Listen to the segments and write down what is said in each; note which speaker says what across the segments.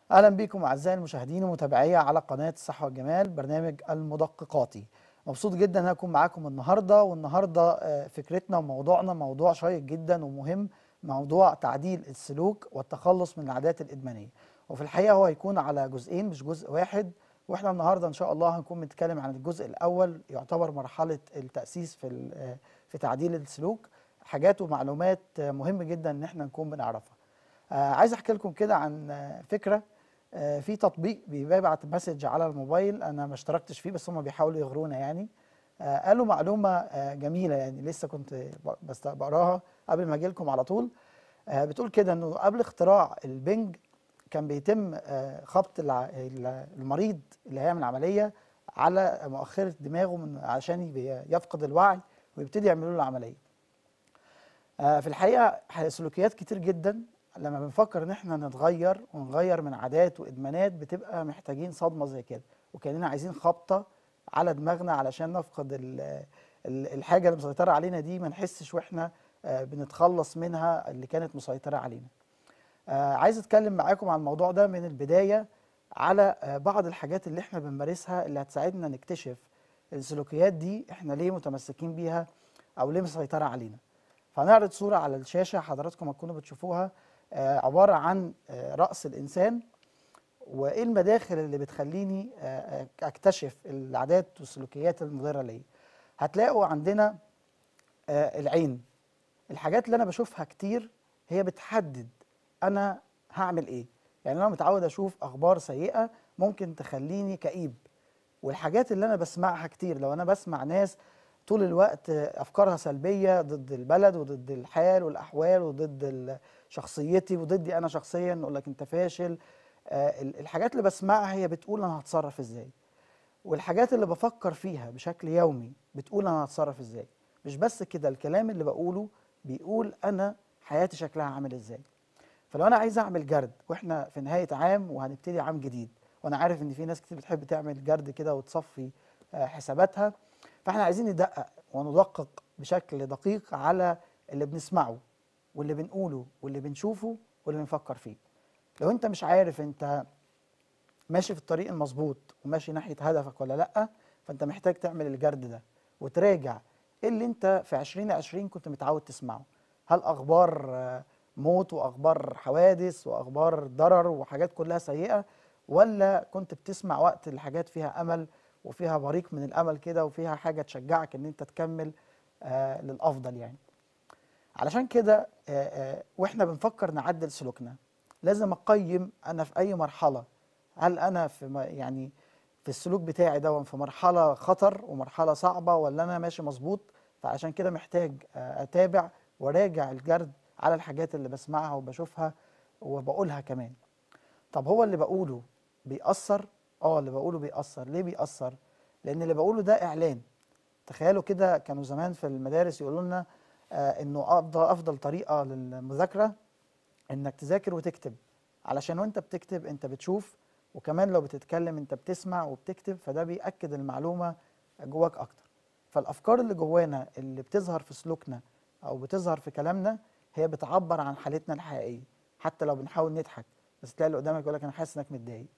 Speaker 1: اهلا بكم اعزائي المشاهدين ومتابعي على قناه الصحه والجمال برنامج المدققاتي مبسوط جدا ان أنا اكون معاكم النهارده والنهارده آه، فكرتنا وموضوعنا موضوع شيق جدا ومهم موضوع تعديل السلوك والتخلص من العادات الادمانيه وفي الحقيقه هو هيكون على جزئين مش جزء واحد واحنا النهارده ان شاء الله هنكون بنتكلم عن الجزء الاول يعتبر مرحله التاسيس في ال- آه، في تعديل السلوك حاجات ومعلومات آه، مهم جدا ان احنا نكون بنعرفها آه، عايز احكي لكم كده عن آه، فكره آه، في تطبيق بيبعت مسج على الموبايل انا ما اشتركتش فيه بس هم بيحاولوا يغرونا يعني آه، قالوا معلومه آه، جميله يعني لسه كنت ب- بس بقراها قبل ما اجي لكم على طول آه، بتقول كده انه قبل اختراع البنج كان بيتم آه، خبط الع- ال- المريض اللي هيعمل عمليه على مؤخره دماغه من عشان يبي- يفقد الوعي ويبتدي يعملوا له العمليه آه، في الحقيقه ح- سلوكيات كتير جدا لما بنفكر ان احنا نتغير ونغير من عادات وادمانات بتبقى محتاجين صدمه زي كده وكاننا عايزين خبطه على دماغنا علشان نفقد ال- ال- الحاجه اللي مسيطره علينا دي ما نحسش واحنا آه، بنتخلص منها اللي كانت مسيطره علينا. آه، عايز اتكلم معاكم عن الموضوع ده من البدايه على آه، بعض الحاجات اللي احنا بنمارسها اللي هتساعدنا نكتشف السلوكيات دي احنا ليه متمسكين بيها او ليه مسيطره علينا. فهنعرض صورة على الشاشة حضراتكم هتكونوا بتشوفوها آه، عبارة عن آه، رأس الإنسان وإيه المداخل اللي بتخليني آه، آه، أكتشف العادات والسلوكيات المضرة ليا هتلاقوا عندنا آه، العين الحاجات اللي أنا بشوفها كتير هي بتحدد أنا هعمل إيه يعني أنا متعود أشوف أخبار سيئة ممكن تخليني كئيب والحاجات اللي أنا بسمعها كتير لو أنا بسمع ناس طول الوقت افكارها سلبيه ضد البلد وضد الحال والاحوال وضد ال- شخصيتي وضدي انا شخصيا يقول لك انت فاشل آه، ال- الحاجات اللي بسمعها هي بتقول انا هتصرف ازاي والحاجات اللي بفكر فيها بشكل يومي بتقول انا هتصرف ازاي مش بس كده الكلام اللي بقوله بيقول انا حياتي شكلها عامل ازاي فلو انا عايز اعمل جرد واحنا في نهايه عام وهنبتدي عام جديد وانا عارف ان في ناس كتير بتحب تعمل جرد كده وتصفي آه، حساباتها فاحنا عايزين ندقق وندقق بشكل دقيق على اللي بنسمعه واللي بنقوله واللي بنشوفه واللي بنفكر فيه لو انت مش عارف انت ماشي في الطريق المظبوط وماشي ناحية هدفك ولا لأ فانت محتاج تعمل الجرد ده وتراجع ايه اللي انت في 2020 كنت متعود تسمعه هل اخبار آه، موت واخبار حوادث واخبار ضرر وحاجات كلها سيئة ولا كنت بتسمع وقت الحاجات فيها امل وفيها بريق من الامل كده وفيها حاجة تشجعك ان انت تكمل آه للافضل يعني علشان كده آه، آه، واحنا بنفكر نعدل سلوكنا لازم اقيم انا في اي مرحله هل انا في م- يعني في السلوك بتاعي ده في مرحله خطر ومرحله صعبه ولا انا ماشي مظبوط فعشان كده محتاج آه، اتابع وراجع الجرد على الحاجات اللي بسمعها وبشوفها وبقولها كمان طب هو اللي بقوله بيأثر اه اللي بقوله بيأثر ليه بيأثر لان اللي بقوله ده اعلان تخيلوا كده كانوا زمان في المدارس يقولوا لنا آه انه افضل افضل طريقه للمذاكره انك تذاكر وتكتب علشان وانت بتكتب انت بتشوف وكمان لو بتتكلم انت بتسمع وبتكتب فده بيأكد المعلومه جواك اكتر فالافكار اللي جوانا اللي بتظهر في سلوكنا او بتظهر في كلامنا هي بتعبر عن حالتنا الحقيقيه حتى لو بنحاول نضحك بس تلاقي اللي قدامك يقول لك انا حاسس انك متضايق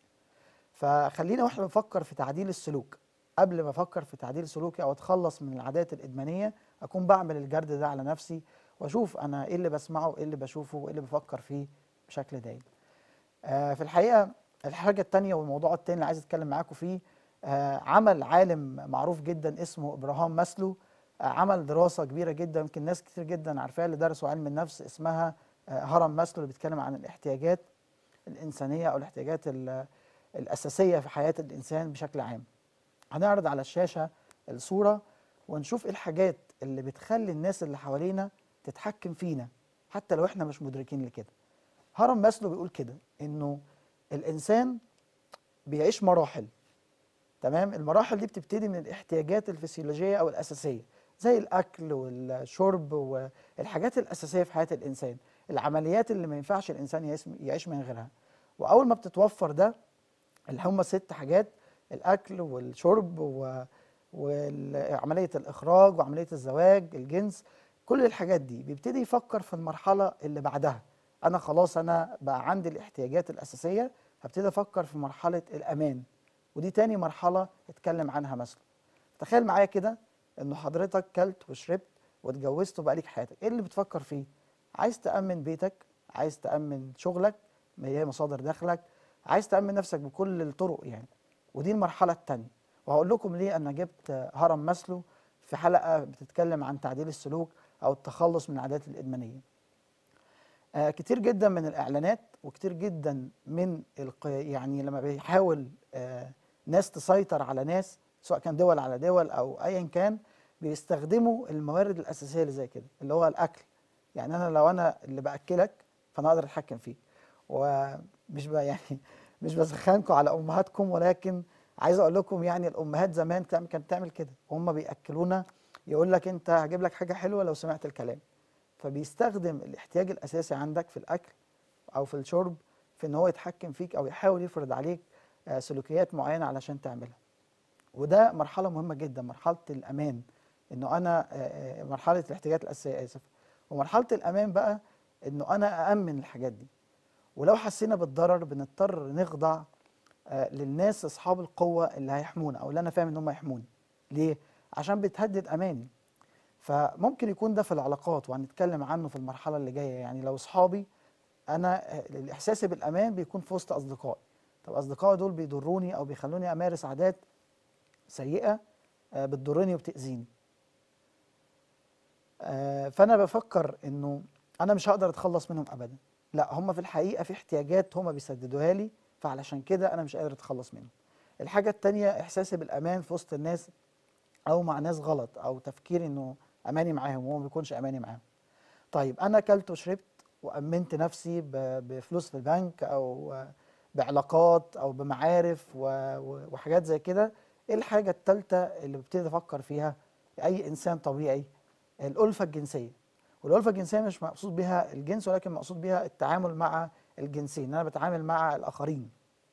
Speaker 1: فخلينا واحنا بنفكر في تعديل السلوك قبل ما افكر في تعديل سلوكي او اتخلص من العادات الادمانيه اكون بعمل الجرد ده على نفسي واشوف انا ايه اللي بسمعه وايه اللي بشوفه وايه اللي بفكر فيه بشكل دايم آه في الحقيقه الحاجه التانية والموضوع التاني اللي عايز اتكلم معاكم فيه آه عمل عالم معروف جدا اسمه ابراهام ماسلو آه عمل دراسه كبيره جدا يمكن ناس كتير جدا عارفاها اللي درسوا علم النفس اسمها آه هرم ماسلو اللي بيتكلم عن الاحتياجات الانسانيه او الاحتياجات ال- الاساسيه في حياه الانسان بشكل عام هنعرض على الشاشه الصوره ونشوف ايه الحاجات اللي بتخلي الناس اللي حوالينا تتحكم فينا حتى لو احنا مش مدركين لكده هرم ماسلو بيقول كده انه الانسان بيعيش مراحل تمام المراحل دي بتبتدي من الاحتياجات الفسيولوجيه او الاساسيه زي الاكل والشرب والحاجات الاساسيه في حياه الانسان العمليات اللي ما ينفعش الانسان يعيش- يعيش من غيرها واول ما بتتوفر ده اللي هم ست حاجات الاكل والشرب و... وعمليه الاخراج وعمليه الزواج الجنس كل الحاجات دي بيبتدي يفكر في المرحله اللي بعدها انا خلاص انا بقى عندي الاحتياجات الاساسيه هبتدي افكر في مرحله الامان ودي تاني مرحله اتكلم عنها مسلو تخيل معايا كده انه حضرتك كلت وشربت واتجوزت وبقى ليك حياتك ايه اللي بتفكر فيه عايز تامن بيتك عايز تامن شغلك ما هي مصادر دخلك عايز تامن نفسك بكل الطرق يعني ودي المرحله الثانيه وهقول لكم ليه انا جبت هرم مسلو في حلقه بتتكلم عن تعديل السلوك او التخلص من العادات الادمانيه آه كتير جدا من الاعلانات وكتير جدا من الق... يعني لما بيحاول آه ناس تسيطر على ناس سواء كان دول على دول او ايا كان بيستخدموا الموارد الاساسيه اللي زي كده اللي هو الاكل يعني انا لو انا اللي باكلك فانا اقدر اتحكم فيك ومش بقى يعني مش بسخنكم على امهاتكم ولكن عايز اقول لكم يعني الامهات زمان كانت بتعمل كده هم بياكلونا يقول لك انت هجيب لك حاجه حلوه لو سمعت الكلام فبيستخدم الاحتياج الاساسي عندك في الاكل او في الشرب في ان هو يتحكم فيك او يحاول يفرض عليك سلوكيات معينه علشان تعملها وده مرحله مهمه جدا مرحله الامان انه انا مرحله الاحتياجات الاساسيه اسف ومرحله الامان بقى انه انا اامن الحاجات دي ولو حسينا بالضرر بنضطر نخضع للناس اصحاب القوه اللي هيحمونا او اللي انا فاهم ان هم يحموني ليه عشان بتهدد اماني فممكن يكون ده في العلاقات وهنتكلم عنه في المرحله اللي جايه يعني لو اصحابي انا الاحساس بالامان بيكون في وسط اصدقائي طب اصدقائي دول بيضروني او بيخلوني امارس عادات سيئه بتضرني وبتاذيني فانا بفكر انه انا مش هقدر اتخلص منهم ابدا لا هم في الحقيقه في احتياجات هم بيسددوها لي فعلشان كده انا مش قادر اتخلص منهم الحاجه التانية احساسي بالامان في وسط الناس او مع ناس غلط او تفكيري انه اماني معاهم وهو ما بيكونش اماني معاهم طيب انا اكلت وشربت وامنت نفسي بفلوس في البنك او بعلاقات او بمعارف وحاجات زي كده ايه الحاجه الثالثه اللي ببتدي افكر فيها اي انسان طبيعي الالفه الجنسيه والالفه الجنسيه مش مقصود بها الجنس ولكن مقصود بها التعامل مع الجنسين ان انا بتعامل مع الاخرين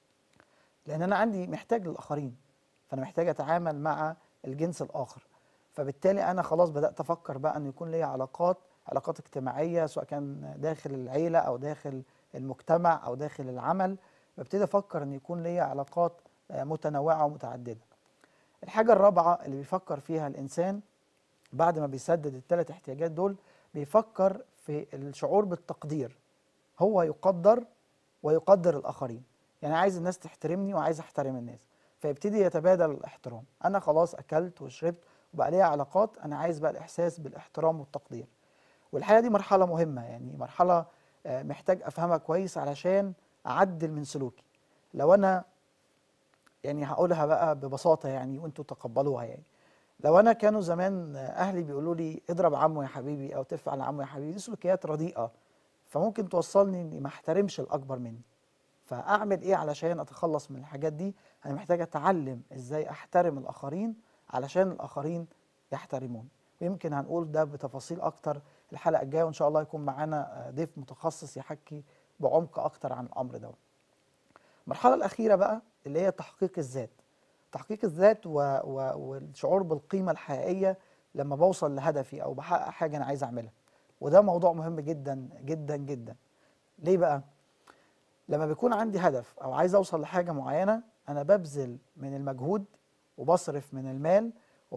Speaker 1: لان انا عندي محتاج للاخرين فانا محتاج اتعامل مع الجنس الاخر فبالتالي انا خلاص بدات افكر بقى ان يكون ليا علاقات علاقات اجتماعيه سواء كان داخل العيله او داخل المجتمع او داخل العمل ببتدي افكر ان يكون ليا علاقات متنوعه ومتعدده الحاجه الرابعه اللي بيفكر فيها الانسان بعد ما بيسدد الثلاث احتياجات دول بيفكر في الشعور بالتقدير هو يقدر ويقدر الاخرين يعني عايز الناس تحترمني وعايز احترم الناس فيبتدي يتبادل الاحترام انا خلاص اكلت وشربت وبقى ليا علاقات انا عايز بقى الاحساس بالاحترام والتقدير والحقيقه دي مرحله مهمه يعني مرحله محتاج افهمها كويس علشان اعدل من سلوكي لو انا يعني هقولها بقى ببساطه يعني وانتوا تقبلوها يعني لو انا كانوا زمان اهلي بيقولوا لي اضرب عمو يا حبيبي او تفعل عمو يا حبيبي دي سلوكيات رديئه فممكن توصلني اني ما احترمش الاكبر مني فاعمل ايه علشان اتخلص من الحاجات دي انا محتاج اتعلم ازاي احترم الاخرين علشان الاخرين يحترموني ويمكن هنقول ده بتفاصيل اكتر الحلقه الجايه وان شاء الله يكون معانا ضيف متخصص يحكي بعمق اكتر عن الامر ده المرحله الاخيره بقى اللي هي تحقيق الذات تحقيق الذات و... و... والشعور بالقيمه الحقيقيه لما بوصل لهدفي او بحقق حاجه انا عايز اعملها وده موضوع مهم جدا جدا جدا ليه بقى لما بيكون عندي هدف او عايز اوصل لحاجه معينه انا ببذل من المجهود وبصرف من المال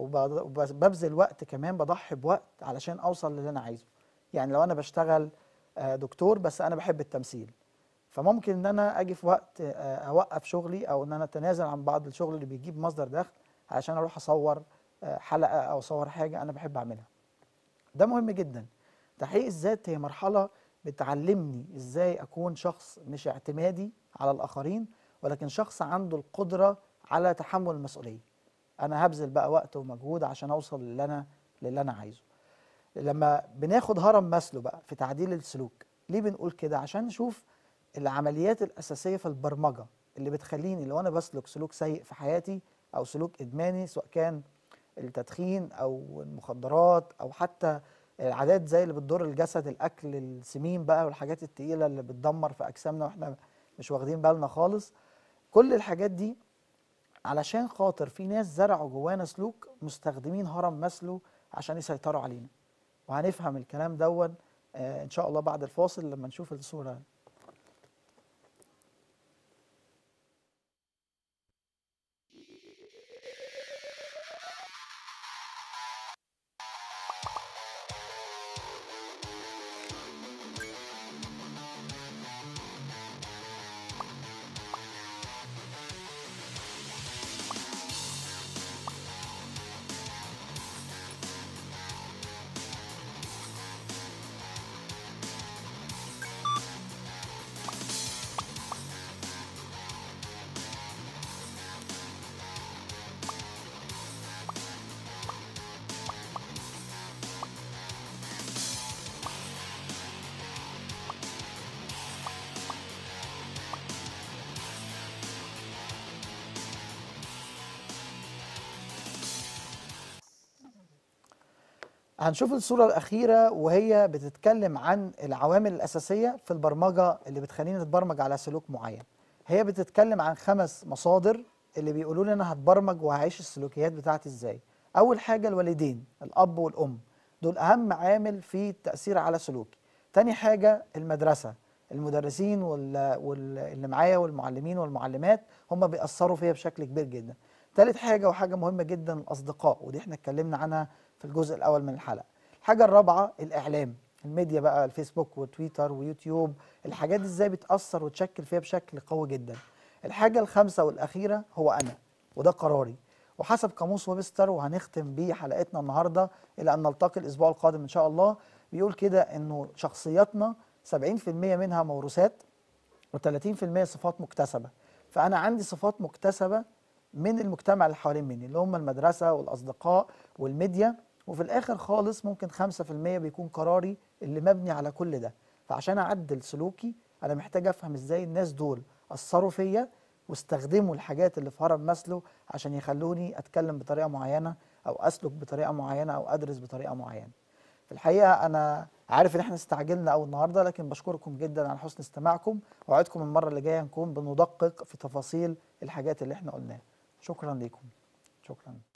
Speaker 1: وببذل وقت كمان بضحي بوقت علشان اوصل للي انا عايزه يعني لو انا بشتغل دكتور بس انا بحب التمثيل فممكن ان انا اجي في وقت اوقف شغلي او ان انا اتنازل عن بعض الشغل اللي بيجيب مصدر دخل علشان اروح اصور حلقه او اصور حاجه انا بحب اعملها ده مهم جدا تحقيق الذات هي مرحله بتعلمني ازاي اكون شخص مش اعتمادي على الاخرين ولكن شخص عنده القدره على تحمل المسؤوليه انا هبذل بقى وقت ومجهود عشان اوصل للي انا للي انا عايزه لما بناخد هرم مسلو بقى في تعديل السلوك ليه بنقول كده عشان نشوف العمليات الاساسيه في البرمجه اللي بتخليني لو انا بسلك سلوك سيء في حياتي او سلوك ادماني سواء كان التدخين او المخدرات او حتى العادات زي اللي بتضر الجسد الاكل السمين بقى والحاجات التقيله اللي بتدمر في اجسامنا واحنا مش واخدين بالنا خالص كل الحاجات دي علشان خاطر في ناس زرعوا جوانا سلوك مستخدمين هرم مسلو عشان يسيطروا علينا وهنفهم الكلام دون آه ان شاء الله بعد الفاصل لما نشوف الصوره هنشوف الصورة الأخيرة وهي بتتكلم عن العوامل الأساسية في البرمجة اللي بتخلينا نتبرمج على سلوك معين هي بتتكلم عن خمس مصادر اللي بيقولوا لي أنا هتبرمج وهعيش السلوكيات بتاعتي إزاي أول حاجة الوالدين الأب والأم دول أهم عامل في التأثير على سلوكي تاني حاجة المدرسة المدرسين وال- واللي معايا والمعلمين والمعلمات هم بيأثروا فيا بشكل كبير جدا تالت حاجة وحاجة مهمة جدا الأصدقاء ودي احنا اتكلمنا عنها في الجزء الأول من الحلقة الحاجة الرابعة الإعلام الميديا بقى الفيسبوك وتويتر ويوتيوب الحاجات دي ازاي بتأثر وتشكل فيها بشكل قوي جدا الحاجة الخامسة والأخيرة هو أنا وده قراري وحسب قاموس ويبستر وهنختم بيه حلقتنا النهارده الى ان نلتقي الاسبوع القادم ان شاء الله بيقول كده انه شخصياتنا 70% منها موروثات و30% صفات مكتسبه فانا عندي صفات مكتسبه من المجتمع اللي حوالين مني اللي هم المدرسه والاصدقاء والميديا وفي الاخر خالص ممكن 5% بيكون قراري اللي مبني على كل ده فعشان اعدل سلوكي انا محتاج افهم ازاي الناس دول اثروا فيا واستخدموا الحاجات اللي في هرم ماسلو عشان يخلوني اتكلم بطريقه معينه او اسلك بطريقه معينه او ادرس بطريقه معينه في الحقيقه انا عارف ان احنا استعجلنا قوي النهارده لكن بشكركم جدا على حسن استماعكم واوعدكم المره اللي جايه نكون بندقق في تفاصيل الحاجات اللي احنا قلناها شكرا لكم شكرا